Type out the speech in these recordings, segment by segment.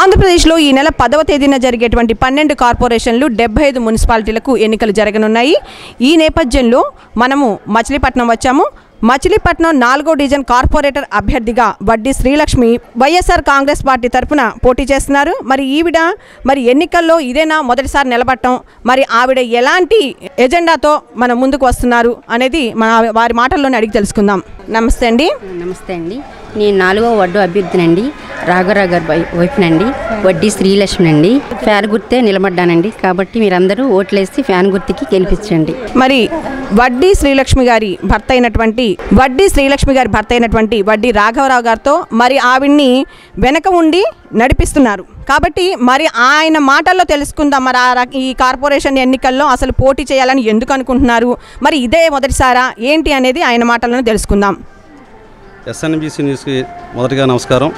ఆంధ్రప్రదేశ్లో ఈ నెల పదవ తేదీన జరిగేటువంటి పన్నెండు కార్పొరేషన్లు డెబ్బై ఐదు మున్సిపాలిటీలకు ఎన్నికలు జరగనున్నాయి ఈ నేపథ్యంలో మనము మచిలీపట్నం వచ్చాము మచిలీపట్నం నాలుగో డివిజన్ కార్పొరేటర్ అభ్యర్థిగా వడ్డీ శ్రీలక్ష్మి వైఎస్ఆర్ కాంగ్రెస్ పార్టీ తరఫున పోటీ చేస్తున్నారు మరి ఈవిడ మరి ఎన్నికల్లో ఇదేనా మొదటిసారి నిలబడటం మరి ఆవిడ ఎలాంటి ఎజెండాతో మన ముందుకు వస్తున్నారు అనేది మన వారి మాటల్లోనే అడిగి తెలుసుకుందాం నమస్తే అండి నమస్తే అండి నేను నాలుగో వడ్డు అభ్యర్థినండి రాఘవరావు గారి వై- వైఫ్నండి వడ్డీ శ్రీలక్ష్మి అండి ఫ్యాన్ గుర్తే నిలబడ్డానండి కాబట్టి మీరందరూ ఓట్లేసి ఫ్యాన్ గుర్తుకి గెలిపించండి మరి వడ్డీ శ్రీలక్ష్మి గారి భర్త అయినటువంటి వడ్డీ శ్రీలక్ష్మి గారి భర్త అయినటువంటి వడ్డీ రాఘవరావు గారితో మరి ఆవిడ్ని వెనక ఉండి నడిపిస్తున్నారు కాబట్టి మరి ఆయన మాటల్లో తెలుసుకుందాం మరి ఆ రక- ఈ కార్పొరేషన్ ఎన్నికల్లో అసలు పోటీ చేయాలని ఎందుకు అనుకుంటున్నారు మరి ఇదే మొదటిసారా ఏంటి అనేది ఆయన మాటలను తెలుసుకుందాం ఎస్ఎన్బిసి న్యూస్కి మొదటిగా నమస్కారం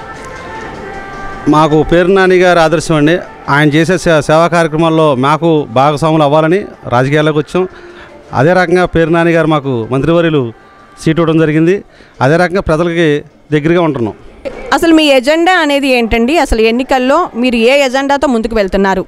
మాకు పేరు నాని గారి ఆదర్శం అండి ఆయన చేసే సే- సేవా కార్యక్రమాల్లో మాకు భాగస్వాములు అవ్వాలని రాజకీయాల్లోకి వచ్చాం అదే రకంగా పేరు నాని గారు మాకు మంత్రివర్యులు సీట్ ఇవ్వడం జరిగింది అదే రకంగా ప్రజలకి దగ్గరగా ఉంటున్నాం అసలు మీ ఎజెండా అనేది ఏంటండి అసలు ఎన్నికల్లో మీరు ఏ ఎజెండాతో ముందుకు వెళ్తున్నారు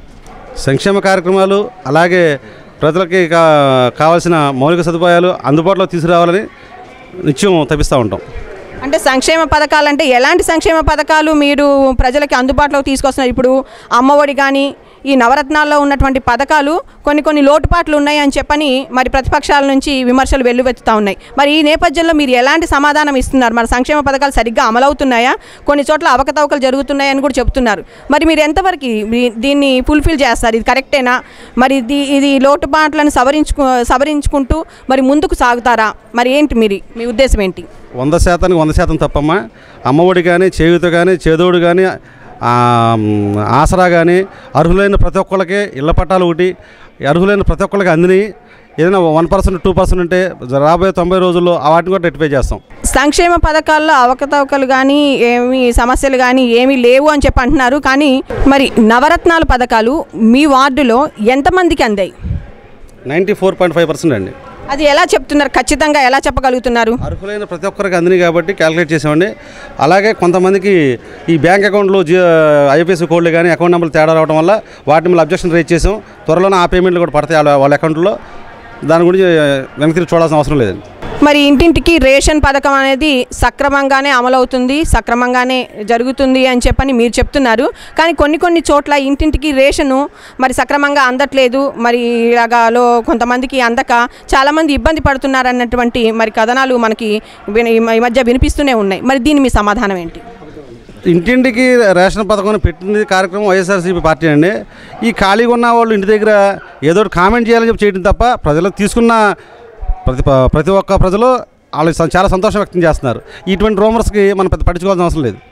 సంక్షేమ కార్యక్రమాలు అలాగే ప్రజలకి కా కావాల్సిన మౌలిక సదుపాయాలు అందుబాటులో తీసుకురావాలని నిత్యం తప్పిస్తూ ఉంటాం అంటే సంక్షేమ పథకాలు అంటే ఎలాంటి సంక్షేమ పథకాలు మీరు ప్రజలకి అందుబాటులోకి తీసుకొస్తున్నారు ఇప్పుడు అమ్మఒడి కానీ ఈ నవరత్నాల్లో ఉన్నటువంటి పథకాలు కొన్ని కొన్ని లోటుపాట్లు ఉన్నాయి అని చెప్పని మరి ప్రతిపక్షాల నుంచి విమర్శలు వెల్లువెత్తుతూ ఉన్నాయి మరి ఈ నేపథ్యంలో మీరు ఎలాంటి సమాధానం ఇస్తున్నారు మరి సంక్షేమ పథకాలు సరిగ్గా అమలవుతున్నాయా కొన్ని చోట్ల అవకతవకలు జరుగుతున్నాయని కూడా చెప్తున్నారు మరి మీరు ఎంతవరకు మీ- దీన్ని ఫుల్ఫిల్ చేస్తారు ఇది కరెక్టేనా మరి ఇది ఇది లోటుపాట్లను సవరించుకు సవరించుకుంటూ మరి ముందుకు సాగుతారా మరి ఏంటి మీరు మీ ఉద్దేశం ఏంటి వంద శాతానికి వంద శాతం తప్పమ్మా అమ్మఒడి కానీ చేయుత కానీ చేదోడు కానీ ఆ, మ్, ఆసరా కానీ అర్హులైన ప్రతి ఒక్కళ్ళకి ఇళ్ల పట్టాలు ఒకటి అర్హులైన ప్రతి ఒక్కళ్ళకి అందినాయి ఏదైనా వన్ పర్సెంట్ టూ పర్సెంట్ ఉంటే రాబోయే తొంభై రోజుల్లో ఆ వాటిని కూడా రెక్టిఫై చేస్తాం సంక్షేమ పథకాల్లో అవకతవకలు కానీ ఏమి సమస్యలు కానీ ఏమీ లేవు అని చెప్పి అంటున్నారు కానీ మరి నవరత్నాలు పథకాలు మీ వార్డులో ఎంతమందికి అందాయి ninety four point five percent అండి అది ఎలా చెప్తున్నారు ఖచ్చితంగా ఎలా చెప్పగలుగుతున్నారు అర్హులైన ప్రతి ఒక్కరికి అందినాయి కాబట్టి క్యాలిక్యులేట్ చేసామండి అలాగే కొంతమందికి ఈ బ్యాంక్ అకౌంట్లో జీ ఐఎఫ్ఎస్ కోడ్లు కానీ అకౌంట్ నెంబర్లు తేడా రావడం వల్ల వాటి మీద అబ్జెక్షన్ రేజ్ చేసాం త్వరలోనే ఆ పేమెంట్లు కూడా పడతాయి వాళ్ళ వాళ్ళ అకౌంట్లో దాని గురించి వెనక్కి తిరిగి చూడాల్సిన అవసరం లేదండి మరి ఇంటింటికి రేషన్ పథకం అనేది సక్రమంగానే అమలవుతుంది సక్రమంగానే జరుగుతుంది అని చెప్పని మీరు చెప్తున్నారు కానీ కొన్ని కొన్ని చోట్ల ఇంటింటికి రేషను మరి సక్రమంగా అందట్లేదు మరి ఇలాగాలో కొంతమందికి అందక చాలామంది ఇబ్బంది పడుతున్నారు అన్నటువంటి మరి కథనాలు మనకి విన- ఈ మధ్య వినిపిస్తూనే ఉన్నాయి మరి దీని మీ సమాధానం ఏంటి ఇంటింటికి రేషన్ పథకం పెట్టింది కార్యక్రమం వైఎస్ఆర్సీపీ పార్టీ అండి ఈ ఖాళీగా ఉన్న వాళ్ళు ఇంటి దగ్గర ఏదో ఒకటి కామెంట్ చేయాలని చెప్పి చేయడం తప్ప ప్రజలకు తీసుకున్న ప్రతి ప- ప్రతి ఒక్క ప్రజలు వాళ్ళు స- చాలా సంతోషం వ్యక్తం చేస్తున్నారు ఇటువంటి రూమర్స్కి మనం పెద్ద పట్టించుకోవాల్సిన అవసరం లేదు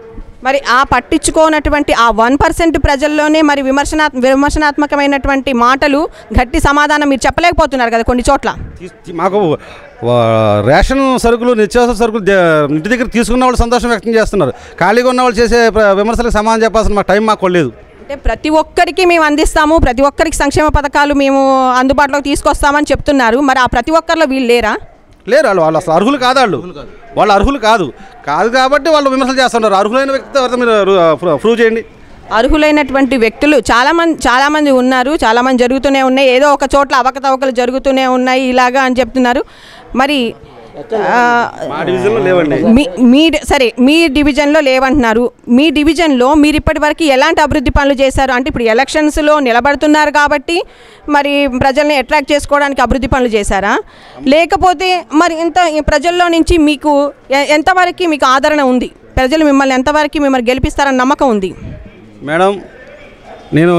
మరి ఆ పట్టించుకోనటువంటి ఆ వన్ పర్సెంట్ ప్రజల్లోనే మరి విమర్శనా విమర్శనాత్మకమైనటువంటి మాటలు గట్టి సమాధానం మీరు చెప్పలేకపోతున్నారు కదా కొన్ని చోట్ల తీస్- మాకు వా- రేషన్ సరుకులు నిత్యావసర సరుకులు దే- ఇంటి దగ్గర తీసుకున్న వాళ్ళు సంతోషం వ్యక్తం చేస్తున్నారు ఖాళీగా ఉన్న వాళ్ళు చేసే ప్ర- విమర్శలకు సమాధానం చెప్పాల్సిన మా టైం మాకు లేదు అంటే ప్రతి ఒక్కరికి మేము అందిస్తాము ప్రతి ఒక్కరికి సంక్షేమ పథకాలు మేము అందుబాటులోకి తీసుకొస్తామని చెప్తున్నారు మరి ఆ ప్రతి ఒక్కరిలో వీళ్ళు లేరా లేరు వాళ్ళు వాళ్ళు అసలు అర్హులు కాదు వాళ్ళు వాళ్ళు అర్హులు కాదు కాదు కాబట్టి వాళ్ళు విమర్శలు చేస్తున్నారు అర్హులైన వ్యక్తితో ఎవరితో మీరు రు- ప్రూ- ప్రూవ్ చేయండి అర్హులైనటువంటి వ్యక్తులు చాలామంది చాలామంది ఉన్నారు చాలామంది జరుగుతూనే ఉన్నాయి ఏదో ఒక చోట్ల అవకతవకలు జరుగుతూనే ఉన్నాయి ఇలాగా అని చెప్తున్నారు మరి ఆ, మా డివిజన్లో లేవండి మీ మీ డి- సరే మీ డివిజన్లో లేవంటున్నారు మీ డివిజన్లో మీరు ఇప్పటి వరకు ఎలాంటి అభివృద్ధి పనులు చేశారు అంటే ఇప్పుడు ఎలక్షన్స్లో నిలబడుతున్నారు కాబట్టి మరి ప్రజల్ని అట్రాక్ట్ చేసుకోవడానికి అభివృద్ధి పనులు చేశారా లేకపోతే మరి ఇంత ఈ ప్రజల్లో నుంచి మీకు ఎ- ఎంతవరకు మీకు ఆదరణ ఉంది ప్రజలు మిమ్మల్ని ఎంతవరకు మిమ్మల్ని గెలిపిస్తారన్న నమ్మకం ఉంది మేడం నేను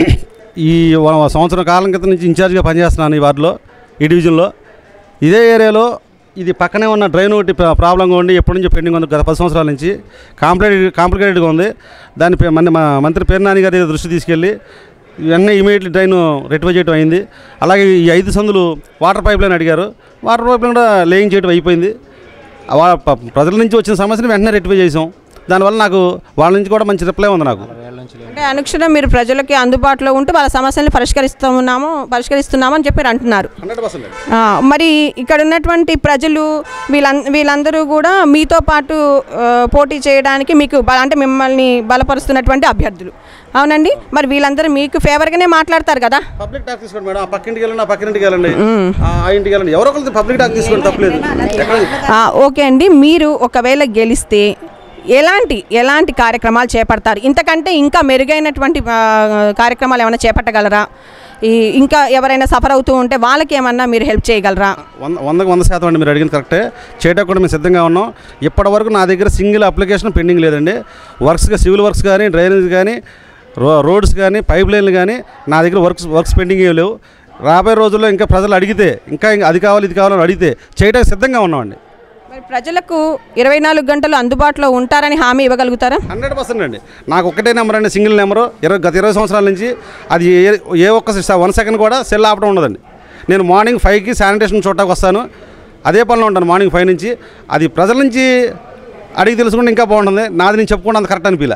ఈ వ- సంవత్సరం కాలం క్రితం నుంచి ఇన్ఛార్జ్గా పనిచేస్తున్నాను ఈ వార్డులో ఈ డివిజన్లో ఇదే ఏరియాలో ఇది పక్కనే ఉన్న డ్రైన్ ఒకటి ప్రా- ప్రాబ్లంగా ఉండి ఎప్పటి నుంచి పెండింగ్ ఉంది గత పది సంవత్సరాల నుంచి కాంప్లికేటెడ్ కాంప్లికేటెడ్గా ఉంది దాన్ని పే- మన మా మంత్రి పేర్నాని గారి దృష్టి తీసుకెళ్ళి ఇవన్నీ ఇమీడియట్లీ డ్రైన్ రెక్టిఫై చేయడం అయింది అలాగే ఈ ఐదు సందులు వాటర్ పైప్ లైన్ అడిగారు వాటర్ పైప్ లైన్ కూడా లేయింగ్ చేయడం అయిపోయింది ఆ వా- ప- ప్రజల నుంచి వచ్చిన సమస్యను వెంటనే రెక్టిఫై చేసాం దానివల్ల నాకు వాళ్ళ నుంచి కూడా మంచి రిప్లై ఉంది నాకు అంటే అనుక్షణం మీరు ప్రజలకి అందుబాటులో ఉంటూ వాళ్ళ సమస్యల్ని పరిష్కరిస్తున్నాము పరిష్కరిస్తున్నాము అని చెప్పి మీరు అంటున్నారు హండ్రెడ్ పర్సెంట్ ఆ, మరి ఇక్కడ ఉన్నటువంటి ప్రజలు వీళ్ళం వీళ్ళందరూ కూడా మీతో పాటు ఆ, పోటీ చేయడానికి మీకు బ- అంటే మిమ్మల్ని బలపరుస్తున్నటువంటి అభ్యర్థులు అవునండి మరి వీళ్ళందరూ మీకు ఫేవర్గానే మాట్లాడతారు కదా పబ్లిక్ టాక్ తీసుకోండి మేడం ఆ పక్కింటికి వెళ్ళండి ఆ పక్కింటికి వెళ్ళండి ఆ ఆ ఇంటికి వెళ్ళండి ఎవరో ఒకరికి పబ్లిక్ టాక్ తీసుకోండి తప్పలేదు ఎక్కడ ఆ, ఓకే అండి మీరు ఒకవేళ గెలిస్తే ఎలాంటి ఎలాంటి కార్యక్రమాలు చేపడతారు ఇంతకంటే ఇంకా మెరుగైనటువంటి ఆ, కార్యక్రమాలు ఏమైనా చేపట్టగలరా ఈ ఇంకా ఎవరైనా సఫర్ అవుతూ ఉంటే వాళ్ళకి ఏమన్నా మీరు హెల్ప్ చేయగలరా వంద వందకు వంద శాతం అండి మీరు అడిగింది కరెక్టే చేయడానికి కూడా మేము సిద్ధంగా ఉన్నాం ఇప్పటి వరకు నా దగ్గర సింగిల్ అప్లికేషన్ పెండింగ్ లేదండి వర్క్స్గా సివిల్ వర్క్స్ కానీ డ్రైనేజ్ కానీ రో రోడ్స్ కానీ పైప్ లైన్లు కానీ నా దగ్గర వర్క్స్ వర్క్స్ పెండింగ్ ఏం లేవు రాబోయే రోజుల్లో ఇంకా ప్రజలు అడిగితే ఇంకా ఇంకా అది కావాలి ఇది కావాలని అడిగితే చేయడానికి సిద్ధంగా ఉన్నామండి మరి ప్రజలకు ఇరవై నాలుగు గంటలు అందుబాటులో ఉంటారని హామీ ఇవ్వగలుగుతారా హండ్రెడ్ పర్సెంట్ అండి నాకు ఒకటే నెంబర్ అండి సింగిల్ నెంబరు ఇరవై గత ఇరవై సంవత్సరాల నుంచి అది ఏ ఏ ఒక్క స- వన్ సెకండ్ కూడా సెల్ ఆపడం ఉండదండి నేను మార్నింగ్ ఫైవ్కి శానిటేషన్ చూడటానికి వస్తాను అదే పనిలో ఉంటాను మార్నింగ్ ఫైవ్ నుంచి అది ప్రజల నుంచి అడిగి తెలుసుకుంటే ఇంకా బాగుంటుంది నాది నేను చెప్పుకుంటే అంత కరెక్ట్ అనిపించలే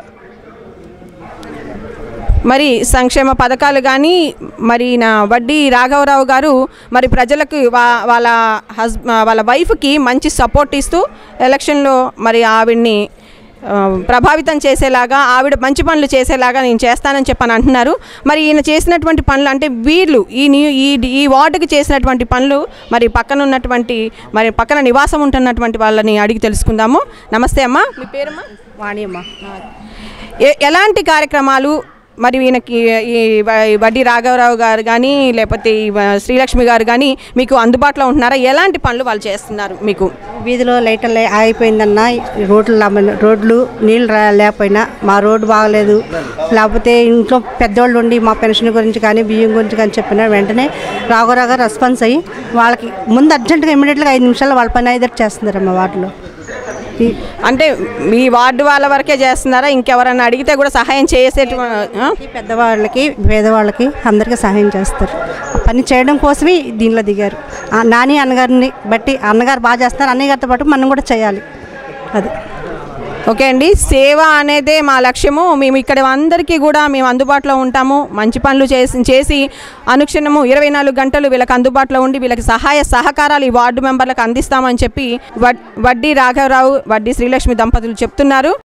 మరి సంక్షేమ పథకాలు కానీ మరి నా వడ్డీ రాఘవరావు గారు మరి ప్రజలకు వా- వాళ్ళ హస్ వాళ్ళ వైఫ్కి మంచి సపోర్ట్ ఇస్తూ ఎలక్షన్లో మరి ఆవిడ్ని ఆ, ప్రభావితం చేసేలాగా ఆవిడ మంచి పనులు చేసేలాగా నేను చేస్తానని చెప్పని అంటున్నారు మరి ఈయన చేసినటువంటి పనులు అంటే వీళ్ళు ఈ ని- ఈ ఈ వార్డుకి చేసినటువంటి పనులు మరి పక్కన ఉన్నటువంటి మరి పక్కన నివాసం ఉంటున్నటువంటి వాళ్ళని అడిగి తెలుసుకుందాము నమస్తే అమ్మా మీ పేరమ్మా వాణియమ్మ ఎ- ఎలాంటి కార్యక్రమాలు మరి ఈయనకి ఈ వ- ఈ వడ్డీ రాఘవరావు గారు కానీ లేకపోతే ఈ వ- శ్రీలక్ష్మి గారు కానీ మీకు అందుబాటులో ఉంటున్నారా ఎలాంటి పనులు వాళ్ళు చేస్తున్నారు మీకు వీధిలో లైట్లు లే- ఆగిపోయిందన్న రోడ్లు లమ్మ- రోడ్లు నీళ్ళు రా- లేకపోయినా మా రోడ్డు బాగలేదు లేకపోతే ఇంట్లో పెద్దోళ్ళు ఉండి మా పెన్షన్ గురించి కానీ బియ్యం గురించి కానీ చెప్పిన వెంటనే రాఘవరావు గారు రెస్పాన్స్ అయ్యి వాళ్ళకి ముందు అర్జెంటుగా ఇమీడియట్గా ఐదు నిమిషాలు వాళ్ళ పని అయితే చేస్తున్నారు మా వార్డులో ఈ అంటే మీ వార్డు వాళ్ళ వరకే చేస్తున్నారా ఇంకెవరన్నా అడిగితే కూడా సహాయం చేసేటువంటి ఈ పెద్దవాళ్ళకి పేదవాళ్ళకి అందరికీ సహాయం చేస్తారు ఆ పని చేయడం కోసమే దీనిలో దిగారు ఆ నాని అన్నగారిని బట్టి అన్నగారు బాగా చేస్తారు అన్నయ్య గారితో పాటు మనం కూడా చేయాలి అది ఓకే అండి సేవ అనేదే మా లక్ష్యము మేము ఇక్కడ అందరికీ కూడా మేము అందుబాటులో ఉంటాము మంచి పనులు చేసి చేసి అనుక్షణము ఇరవై నాలుగు గంటలు వీళ్ళకి అందుబాటులో ఉండి వీళ్ళకి సహాయ సహకారాలు ఈ వార్డు మెంబర్లకు అందిస్తామని చెప్పి వడ్- వడ్డీ రాఘవరావు వడ్డీ శ్రీలక్ష్మి దంపతులు చెప్తున్నారు